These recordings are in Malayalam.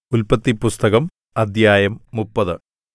ഉല്പത്തിപ്പുസ്തകം അദ്ധ്യായം മുപ്പത്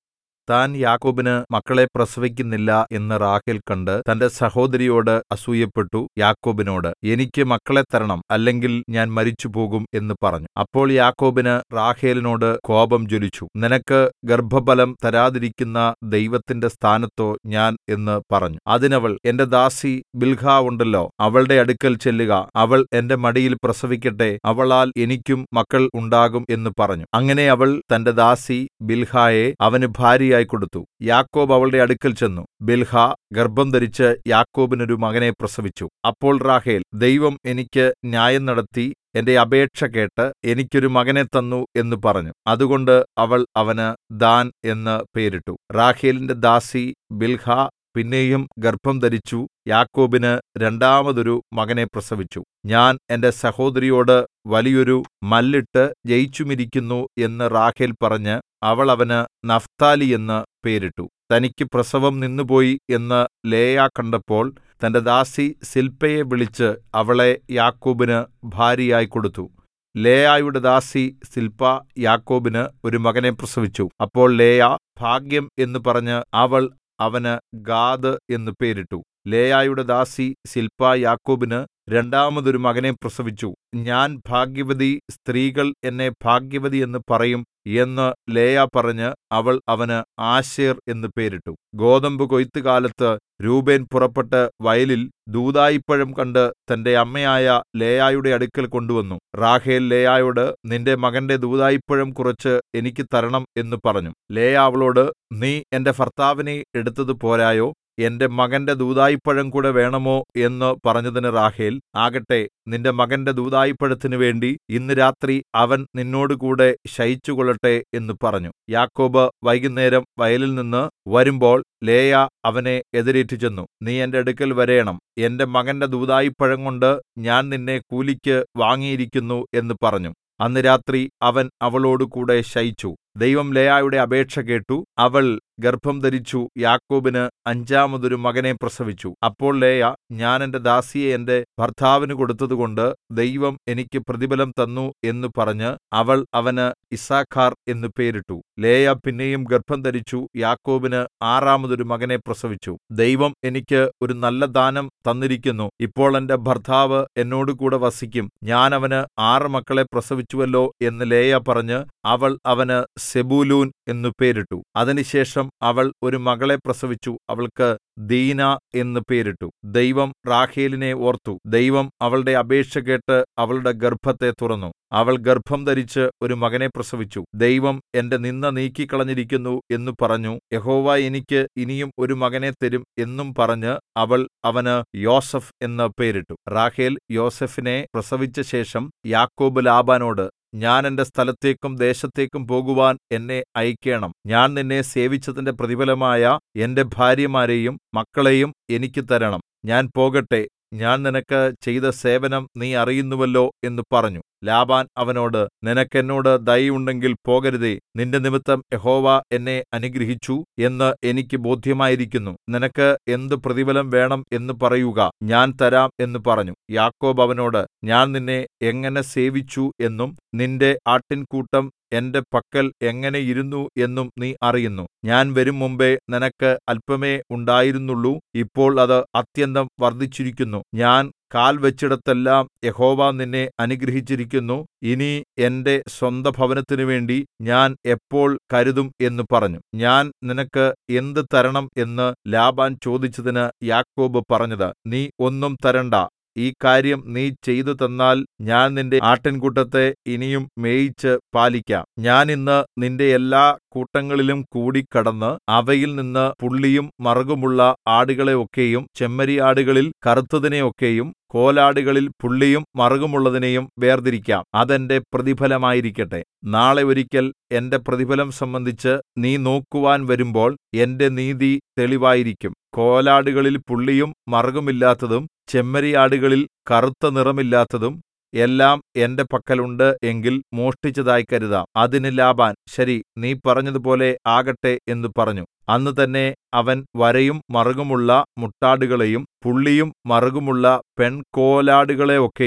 താൻ യാക്കോബിന് മക്കളെ പ്രസവിക്കുന്നില്ല എന്ന് റാഹേൽ കണ്ട് തന്റെ സഹോദരിയോട് അസൂയപ്പെട്ടു യാക്കോബിനോട് എനിക്ക് മക്കളെ തരണം അല്ലെങ്കിൽ ഞാൻ മരിച്ചുപോകും എന്ന് പറഞ്ഞു അപ്പോൾ യാക്കോബിന് റാഹേലിനോട് കോപം ജ്വലിച്ചു നിനക്ക് ഗർഭഫലം തരാതിരിക്കുന്ന ദൈവത്തിന്റെ സ്ഥാനത്തോ ഞാൻ എന്ന് പറഞ്ഞു അതിനവൾ എന്റെ ദാസി ബിൽഹാ ഉണ്ടല്ലോ അവളുടെ അടുക്കൽ ചെല്ലുക അവൾ എന്റെ മടിയിൽ പ്രസവിക്കട്ടെ അവളാൽ എനിക്കും മക്കൾ ഉണ്ടാകും എന്ന് പറഞ്ഞു അങ്ങനെ അവൾ തന്റെ ദാസി ബിൽഹായെ അവന് ഭാര്യയായി കൊടുത്തു യാക്കോബ് അവളുടെ അടുക്കൽ ചെന്നു ബിൽഹാ ഗർഭംധരിച്ച് യാക്കോബിനൊരു മകനെ പ്രസവിച്ചു അപ്പോൾ റാഹേൽ ദൈവം എനിക്ക് ന്യായം നടത്തി എന്റെ അപേക്ഷ കേട്ട് എനിക്കൊരു മകനെ തന്നു എന്ന് പറഞ്ഞു അതുകൊണ്ട് അവൾ അവന് ദാൻ എന്ന് പേരിട്ടു റാഹേലിന്റെ ദാസി ബിൽഹാ പിന്നെയും ഗർഭംധരിച്ചു യാക്കോബിന് രണ്ടാമതൊരു മകനെ പ്രസവിച്ചു ഞാൻ എന്റെ സഹോദരിയോട് വലിയൊരു മല്ലിട്ട് ജയിച്ചുമിരിക്കുന്നു എന്ന് റാഹേൽ പറഞ്ഞ് അവൾ അവന് നഫ്താലി എന്ന് പേരിട്ടു തനിക്ക് പ്രസവം നിന്നുപോയി എന്ന് ലേയാ കണ്ടപ്പോൾ തന്റെ ദാസി സില്പയെ വിളിച്ച് അവളെ യാക്കോബിന് ഭാര്യയായി കൊടുത്തു ലേയായുടെ ദാസി സില്പ യാക്കോബിന് ഒരു മകനെ പ്രസവിച്ചു അപ്പോൾ ലേയാ ഭാഗ്യം എന്ന് പറഞ്ഞ് അവൾ അവന് ഗാദ് എന്ന് പേരിട്ടു ലേയായുടെ ദാസി സില്പ യാക്കോബിന് രണ്ടാമതൊരു മകനെ പ്രസവിച്ചു ഞാൻ ഭാഗ്യവതി സ്ത്രീകൾ എന്നെ ഭാഗ്യവതി എന്ന് പറയും എന്ന് ലേയാ പറഞ്ഞ് അവൾ അവന് ആശേർ എന്ന് പേരിട്ടു ഗോതമ്പ് കൊയ്ത്തുകാലത്ത് രൂബേൻ പുറപ്പെട്ട് വയലിൽ ദൂദായിപ്പഴം കണ്ട് തന്റെ അമ്മയായ ലേയായുടെ അടുക്കൽ കൊണ്ടുവന്നു റാഹേൽ ലേയായോട് നിന്റെ മകന്റെ ദൂദായിപ്പഴം കുറച്ച് എനിക്ക് തരണം എന്ന് പറഞ്ഞു ലേയാ അവളോട് നീ എന്റെ ഭർത്താവിനെ എടുത്തത് പോരായോ എന്റെ മകന്റെ ദൂദായിപ്പഴം കൂടെ വേണമോ എന്ന് പറഞ്ഞതിന് റാഹേൽ ആകട്ടെ നിന്റെ മകന്റെ ദൂദായിപ്പഴത്തിനു വേണ്ടി ഇന്ന് രാത്രി അവൻ നിന്നോടുകൂടെ ശയിച്ചുകൊള്ളട്ടെ എന്ന് പറഞ്ഞു യാക്കോബ് വൈകുന്നേരം വയലിൽ നിന്ന് വരുമ്പോൾ ലേയ അവനെ എതിരേറ്റു ചെന്നു നീ എന്റെ അടുക്കൽ വരേണം എന്റെ മകന്റെ ദൂദായിപ്പഴം കൊണ്ട് ഞാൻ നിന്നെ കൂലിക്ക് വാങ്ങിയിരിക്കുന്നു എന്ന് പറഞ്ഞു അന്ന് രാത്രി അവൻ അവളോടുകൂടെ ശയിച്ചു ദൈവം ലേയായുടെ അപേക്ഷ കേട്ടു അവൾ ഗർഭം ധരിച്ചു യാക്കോബിന് അഞ്ചാമതൊരു മകനെ പ്രസവിച്ചു അപ്പോൾ ലേയ ഞാൻ എന്റെ ദാസിയെ എന്റെ ഭർത്താവിന് കൊടുത്തതുകൊണ്ട് ദൈവം എനിക്ക് പ്രതിഫലം തന്നു എന്ന് പറഞ്ഞ് അവൾ അവന് ഇസാഖാർ എന്ന് പേരിട്ടു ലേയ പിന്നെയും ഗർഭം ധരിച്ചു യാക്കോബിന് ആറാമതൊരു മകനെ പ്രസവിച്ചു ദൈവം എനിക്ക് ഒരു നല്ല ദാനം തന്നിരിക്കുന്നു ഇപ്പോൾ എന്റെ ഭർത്താവ് എന്നോടുകൂടെ വസിക്കും ഞാൻ അവന് ആറ് മക്കളെ പ്രസവിച്ചുവല്ലോ എന്ന് ലേയ പറഞ്ഞ് അവൾ അവന് സെബൂലൂൻ എന്നു പേരിട്ടു അതിനുശേഷം അവൾ ഒരു മകളെ പ്രസവിച്ചു അവൾക്ക് ദീന എന്ന് പേരിട്ടു ദൈവം റാഖേലിനെ ഓർത്തു ദൈവം അവളുടെ അപേക്ഷ കേട്ട് അവളുടെ ഗർഭത്തെ തുറന്നു അവൾ ഗർഭം ധരിച്ച് ഒരു മകനെ പ്രസവിച്ചു ദൈവം എന്റെ നിന്ന നീക്കിക്കളഞ്ഞിരിക്കുന്നു എന്ന് പറഞ്ഞു യഹോവ എനിക്ക് ഇനിയും ഒരു മകനെ തരും എന്നും പറഞ്ഞ് അവൾ അവന് യോസഫ് എന്ന് പേരിട്ടു റാഖേൽ യോസഫിനെ പ്രസവിച്ച ശേഷം യാക്കോബ് ലാബാനോട് ഞാൻ എന്റെ സ്ഥലത്തേക്കും ദേശത്തേക്കും പോകുവാൻ എന്നെ അയക്കേണം ഞാൻ നിന്നെ സേവിച്ചതിന്റെ പ്രതിഫലമായ എന്റെ ഭാര്യമാരെയും മക്കളെയും എനിക്ക് തരണം ഞാൻ പോകട്ടെ ഞാൻ നിനക്ക് ചെയ്ത സേവനം നീ അറിയുന്നുവല്ലോ എന്ന് പറഞ്ഞു ലാബാൻ അവനോട് നിനക്കെന്നോട് ദയയുണ്ടെങ്കിൽ പോകരുതേ നിന്റെ നിമിത്തം യഹോവ എന്നെ അനുഗ്രഹിച്ചു എന്ന് എനിക്ക് ബോധ്യമായിരിക്കുന്നു നിനക്ക് എന്ത് പ്രതിഫലം വേണം എന്ന് പറയുക ഞാൻ തരാം എന്ന് പറഞ്ഞു യാക്കോബ് അവനോട് ഞാൻ നിന്നെ എങ്ങനെ സേവിച്ചു എന്നും നിന്റെ ആട്ടിൻകൂട്ടം എന്റെ പക്കൽ എങ്ങനെ ഇരുന്നു എന്നും നീ അറിയുന്നു ഞാൻ വരും മുമ്പേ നിനക്ക് അല്പമേ ഉണ്ടായിരുന്നുള്ളൂ ഇപ്പോൾ അത് അത്യന്തം വർദ്ധിച്ചിരിക്കുന്നു ഞാൻ കാൽ വെച്ചിടത്തെല്ലാം യഹോവ നിന്നെ അനുഗ്രഹിച്ചിരിക്കുന്നു ഇനി എന്റെ സ്വന്ത ഭവനത്തിനു വേണ്ടി ഞാൻ എപ്പോൾ കരുതും എന്ന് പറഞ്ഞു ഞാൻ നിനക്ക് എന്ത് തരണം എന്ന് ലാബാൻ ചോദിച്ചതിന് യാക്കോബ് പറഞ്ഞത് നീ ഒന്നും തരണ്ട ഈ കാര്യം നീ ചെയ്തു തന്നാൽ ഞാൻ നിന്റെ ആട്ടിൻകൂട്ടത്തെ ഇനിയും മേയിച്ച് പാലിക്കാം ഞാൻ ഇന്ന് നിന്റെ എല്ലാ കൂട്ടങ്ങളിലും കൂടി കടന്ന് അവയിൽ നിന്ന് പുള്ളിയും മറുകുമുള്ള ആടുകളെ ഒക്കെയും ചെമ്മരിയാടുകളിൽ കറുത്തതിനെയൊക്കെയും കോലാടുകളിൽ പുള്ളിയും മറുകുമുള്ളതിനെയും വേർതിരിക്കാം അതെന്റെ പ്രതിഫലമായിരിക്കട്ടെ നാളെ ഒരിക്കൽ എന്റെ പ്രതിഫലം സംബന്ധിച്ച് നീ നോക്കുവാൻ വരുമ്പോൾ എന്റെ നീതി തെളിവായിരിക്കും കോലാടുകളിൽ പുള്ളിയും മറുകുമില്ലാത്തതും ചെമ്മരിയാടുകളിൽ കറുത്ത നിറമില്ലാത്തതും എല്ലാം എന്റെ പക്കലുണ്ട് എങ്കിൽ മോഷ്ടിച്ചതായി കരുതാം അതിന് ലാബാൻ ശരി നീ പറഞ്ഞതുപോലെ ആകട്ടെ എന്ന് പറഞ്ഞു അന്ന് തന്നെ അവൻ വരയും മറുകുമുള്ള മുട്ടാടുകളെയും പുള്ളിയും മറുകുമുള്ള പെൺകോലാടുകളെ ഒക്കെയും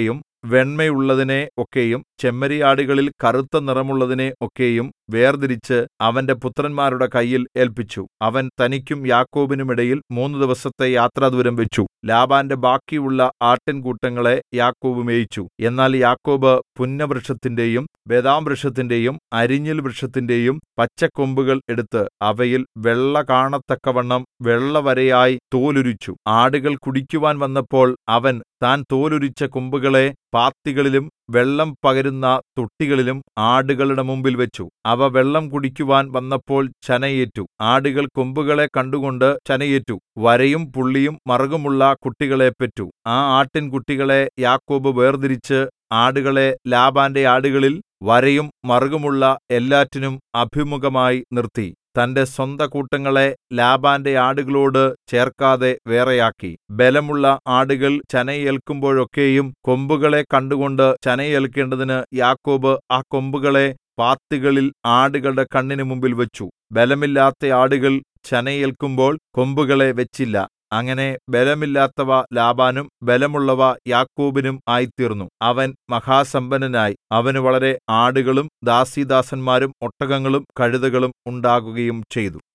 വെണ്മയുള്ളതിനെ ഒക്കെയും ചെമ്മരിയാടുകളിൽ കറുത്ത നിറമുള്ളതിനെ ഒക്കെയും വേർതിരിച്ച് അവന്റെ പുത്രന്മാരുടെ കയ്യിൽ ഏല്പിച്ചു അവൻ തനിക്കും യാക്കോബിനും ഇടയിൽ മൂന്ന് ദിവസത്തെ യാത്രാദൂരം വെച്ചു ലാബാന്റെ ബാക്കിയുള്ള ആട്ടിൻകൂട്ടങ്ങളെ യാക്കോബ് മേയിച്ചു എന്നാൽ യാക്കോബ് പുന്നവൃക്ഷത്തിന്റെയും ബദാംവൃക്ഷത്തിന്റെയും അരിഞ്ഞിൽ വൃക്ഷത്തിന്റെയും പച്ചക്കൊമ്പുകൾ എടുത്ത് അവയിൽ വെള്ള കാണത്തക്കവണ്ണം വെള്ളവരയായി തോലുരിച്ചു ആടുകൾ കുടിക്കുവാൻ വന്നപ്പോൾ അവൻ താൻ തോലുരിച്ച കൊമ്പുകളെ പാത്തികളിലും വെള്ളം പകരുന്ന തൊട്ടികളിലും ആടുകളുടെ മുമ്പിൽ വെച്ചു അവ വെള്ളം കുടിക്കുവാൻ വന്നപ്പോൾ ചനയേറ്റു ആടുകൾ കൊമ്പുകളെ കണ്ടുകൊണ്ട് ചനയേറ്റു വരയും പുള്ളിയും മറുകുമുള്ള കുട്ടികളെ പെറ്റു ആ ആട്ടിൻകുട്ടികളെ യാക്കോബ് വേർതിരിച്ച് ആടുകളെ ലാബാന്റെ ആടുകളിൽ വരയും മറുകുമുള്ള എല്ലാറ്റിനും അഭിമുഖമായി നിർത്തി തന്റെ സ്വന്ത കൂട്ടങ്ങളെ ലാബാന്റെ ആടുകളോട് ചേർക്കാതെ വേറെയാക്കി ബലമുള്ള ആടുകൾ ചനയേൽക്കുമ്പോഴൊക്കെയും കൊമ്പുകളെ കണ്ടുകൊണ്ട് ചനയേൽക്കേണ്ടതിന് യാക്കോബ് ആ കൊമ്പുകളെ പാത്തികളിൽ ആടുകളുടെ കണ്ണിന് മുമ്പിൽ വെച്ചു ബലമില്ലാത്ത ആടുകൾ ചനയേൽക്കുമ്പോൾ കൊമ്പുകളെ വെച്ചില്ല അങ്ങനെ ബലമില്ലാത്തവ ലാബാനും ബലമുള്ളവ യാക്കോബിനും ആയിത്തീർന്നു അവൻ മഹാസമ്പന്നനായി അവന് വളരെ ആടുകളും ദാസീദാസന്മാരും ഒട്ടകങ്ങളും കഴുതകളും ഉണ്ടാകുകയും ചെയ്തു